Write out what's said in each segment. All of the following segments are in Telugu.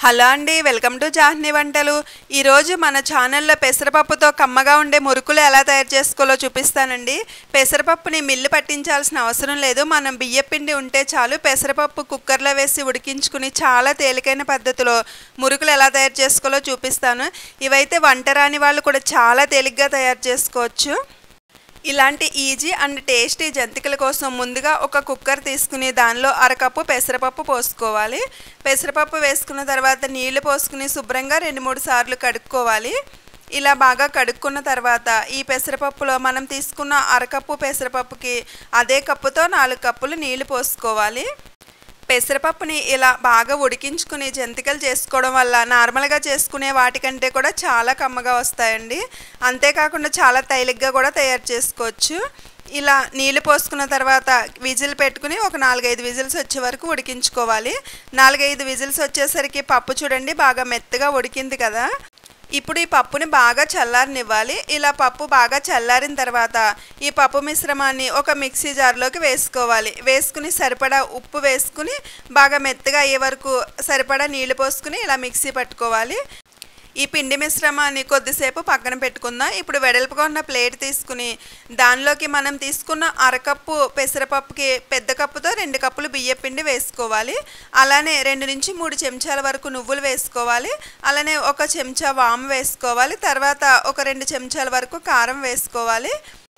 హలో అండి వెల్కమ్ టు జాహ్ని వంటలు ఈరోజు మన ఛానల్లో పెసరపప్పుతో కమ్మగా ఉండే మురుకులు ఎలా తయారు చేసుకోవాలో చూపిస్తానండి పెసరపప్పుని మిల్లు పట్టించాల్సిన అవసరం లేదు మనం బియ్యపిండి ఉంటే చాలు పెసరపప్పు కుక్కర్లో వేసి ఉడికించుకుని చాలా తేలికైన పద్ధతిలో మురుకులు ఎలా తయారు చేసుకోవాలో చూపిస్తాను ఇవైతే వంట రాని వాళ్ళు కూడా చాలా తేలిగ్గా తయారు చేసుకోవచ్చు ఇలాంటి ఈజీ అండ్ టేస్టీ జంతికల కోసం ముందుగా ఒక కుక్కర్ తీసుకుని దానిలో అరకప్పు పెసరపప్పు పోసుకోవాలి పెసరపప్పు వేసుకున్న తర్వాత నీళ్లు పోసుకుని శుభ్రంగా రెండు మూడు సార్లు కడుక్కోవాలి ఇలా బాగా కడుక్కున్న తర్వాత ఈ పెసరపప్పులో మనం తీసుకున్న అరకప్పు పెసరపప్పుకి అదే కప్పుతో నాలుగు కప్పులు నీళ్లు పోసుకోవాలి పెసరపప్పుని ఇలా బాగా ఉడికించుకుని జంతికలు చేసుకోవడం వల్ల నార్మల్గా చేసుకునే వాటికంటే కూడా చాలా కమ్మగా వస్తాయండి అంతేకాకుండా చాలా తైలిగ్గా కూడా తయారు చేసుకోవచ్చు ఇలా నీళ్లు పోసుకున్న తర్వాత విజిల్ పెట్టుకుని ఒక నాలుగైదు విజిల్స్ వచ్చే వరకు ఉడికించుకోవాలి నాలుగైదు విజిల్స్ వచ్చేసరికి పప్పు చూడండి బాగా మెత్తగా ఉడికింది కదా ఇప్పుడు ఈ పప్పుని బాగా చల్లారనివ్వాలి ఇలా పప్పు బాగా చల్లారిన తర్వాత ఈ పప్పు మిశ్రమాన్ని ఒక మిక్సీ జార్లోకి వేసుకోవాలి వేసుకుని సరిపడా ఉప్పు వేసుకుని బాగా మెత్తగా అయ్యే వరకు సరిపడా నీళ్లు పోసుకుని ఇలా మిక్సీ పట్టుకోవాలి ఈ పిండి మిశ్రమాన్ని కొద్దిసేపు పక్కన పెట్టుకుందాం ఇప్పుడు వెడల్పుగా ఉన్న ప్లేట్ తీసుకుని దానిలోకి మనం తీసుకున్న అరకప్పు పెసరపప్పుకి పెద్ద కప్పుతో రెండు కప్పులు బియ్య పిండి వేసుకోవాలి అలానే రెండు నుంచి మూడు చెంచాల వరకు నువ్వులు వేసుకోవాలి అలానే ఒక చెంచా వాము వేసుకోవాలి తర్వాత ఒక రెండు చెంచాల వరకు కారం వేసుకోవాలి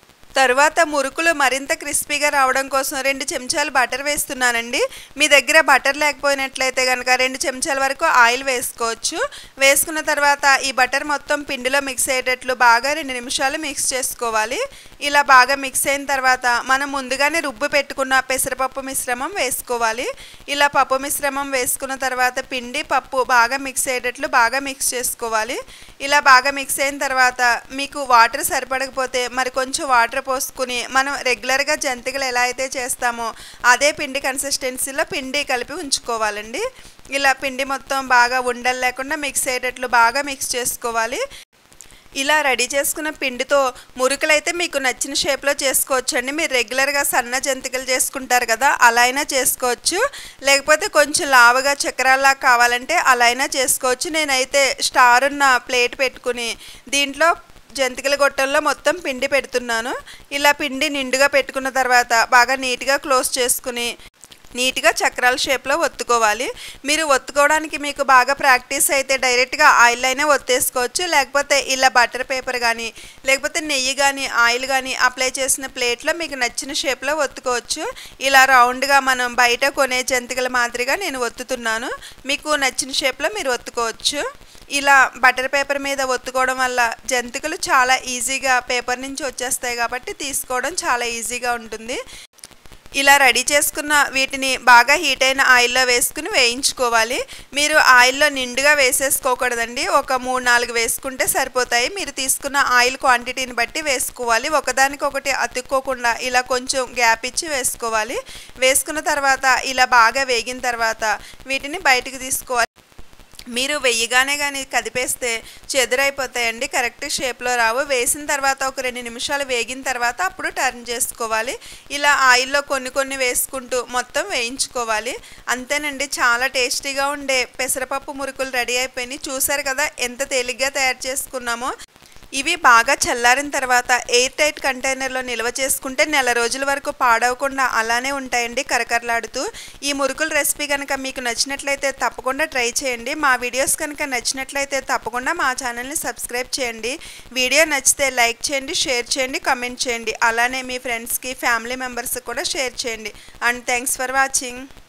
తరువాత మురుకులు మరింత క్రిస్పీగా రావడం కోసం రెండు చెంచాలు బటర్ వేస్తున్నానండి మీ దగ్గర బటర్ లేకపోయినట్లయితే కనుక రెండు చెంచాల వరకు ఆయిల్ వేసుకోవచ్చు వేసుకున్న తర్వాత ఈ బటర్ మొత్తం పిండిలో మిక్స్ అయ్యేటట్లు బాగా రెండు నిమిషాలు మిక్స్ చేసుకోవాలి ఇలా బాగా మిక్స్ అయిన తర్వాత మనం ముందుగానే రుబ్బు పెట్టుకున్న పెసరపప్పు మిశ్రమం వేసుకోవాలి ఇలా పప్పు మిశ్రమం వేసుకున్న తర్వాత పిండి పప్పు బాగా మిక్స్ అయ్యేటట్లు బాగా మిక్స్ చేసుకోవాలి ఇలా బాగా మిక్స్ అయిన తర్వాత మీకు వాటర్ సరిపడకపోతే మరి కొంచెం వాటర్ పోసుకుని మనం రెగ్యులర్గా జంతికలు ఎలా అయితే చేస్తామో అదే పిండి కన్సిస్టెన్సీలో పిండి కలిపి ఉంచుకోవాలండి ఇలా పిండి మొత్తం బాగా ఉండలు లేకుండా మిక్స్ అయ్యేటట్లు బాగా మిక్స్ చేసుకోవాలి ఇలా రెడీ చేసుకున్న పిండితో మురుకులు అయితే మీకు నచ్చిన షేప్లో చేసుకోవచ్చు అండి మీరు రెగ్యులర్గా సన్న జంతికలు చేసుకుంటారు కదా అలా అయినా చేసుకోవచ్చు లేకపోతే కొంచెం లావుగా చక్రాల్లా కావాలంటే అలా అయినా చేసుకోవచ్చు నేనైతే స్టార్ ఉన్న ప్లేట్ పెట్టుకుని దీంట్లో జంతికల గొట్టంలో మొత్తం పిండి పెడుతున్నాను ఇలా పిండి నిండుగా పెట్టుకున్న తర్వాత బాగా నీట్గా క్లోజ్ చేసుకుని నీట్గా చక్రాల షేప్లో ఒత్తుకోవాలి మీరు ఒత్తుకోవడానికి మీకు బాగా ప్రాక్టీస్ అయితే డైరెక్ట్గా ఆయిల్ అయినా ఒత్తేసుకోవచ్చు లేకపోతే ఇలా బటర్ పేపర్ కానీ లేకపోతే నెయ్యి కానీ ఆయిల్ కానీ అప్లై చేసిన ప్లేట్లో మీకు నచ్చిన షేప్లో ఒత్తుకోవచ్చు ఇలా రౌండ్గా మనం బయట కొనే జంతికల మాదిరిగా నేను ఒత్తుతున్నాను మీకు నచ్చిన షేప్లో మీరు ఒత్తుకోవచ్చు ఇలా బటర్ పేపర్ మీద ఒత్తుకోవడం వల్ల జంతికలు చాలా ఈజీగా పేపర్ నుంచి వచ్చేస్తాయి కాబట్టి తీసుకోవడం చాలా ఈజీగా ఉంటుంది ఇలా రెడీ చేసుకున్న వీటిని బాగా హీట్ అయిన ఆయిల్లో వేసుకుని వేయించుకోవాలి మీరు ఆయిల్లో నిండుగా వేసేసుకోకూడదండి ఒక మూడు నాలుగు వేసుకుంటే సరిపోతాయి మీరు తీసుకున్న ఆయిల్ క్వాంటిటీని బట్టి వేసుకోవాలి ఒకదానికొకటి అతుక్కోకుండా ఇలా కొంచెం గ్యాప్ ఇచ్చి వేసుకోవాలి వేసుకున్న తర్వాత ఇలా బాగా వేగిన తర్వాత వీటిని బయటికి తీసుకోవాలి మీరు వెయ్యిగానే కానీ కదిపేస్తే చెదురైపోతాయండి కరెక్ట్ షేప్లో రావు వేసిన తర్వాత ఒక రెండు నిమిషాలు వేగిన తర్వాత అప్పుడు టర్న్ చేసుకోవాలి ఇలా ఆయిల్లో కొన్ని కొన్ని వేసుకుంటూ మొత్తం వేయించుకోవాలి అంతేనండి చాలా టేస్టీగా ఉండే పెసరపప్పు మురుకులు రెడీ అయిపోయినాయి చూసారు కదా ఎంత తేలిగ్గా తయారు చేసుకున్నామో ఇవి బాగా చల్లారిన తర్వాత ఎయిర్ టైట్ కంటైనర్లో నిల్వ చేసుకుంటే నెల రోజుల వరకు పాడవకుండా అలానే ఉంటాయండి కరకరలాడుతూ ఈ మురుకుల రెసిపీ కనుక మీకు నచ్చినట్లయితే తప్పకుండా ట్రై చేయండి మా వీడియోస్ కనుక నచ్చినట్లయితే తప్పకుండా మా ఛానల్ని సబ్స్క్రైబ్ చేయండి వీడియో నచ్చితే లైక్ చేయండి షేర్ చేయండి కమెంట్ చేయండి అలానే మీ ఫ్రెండ్స్కి ఫ్యామిలీ మెంబర్స్కి కూడా షేర్ చేయండి అండ్ థ్యాంక్స్ ఫర్ వాచింగ్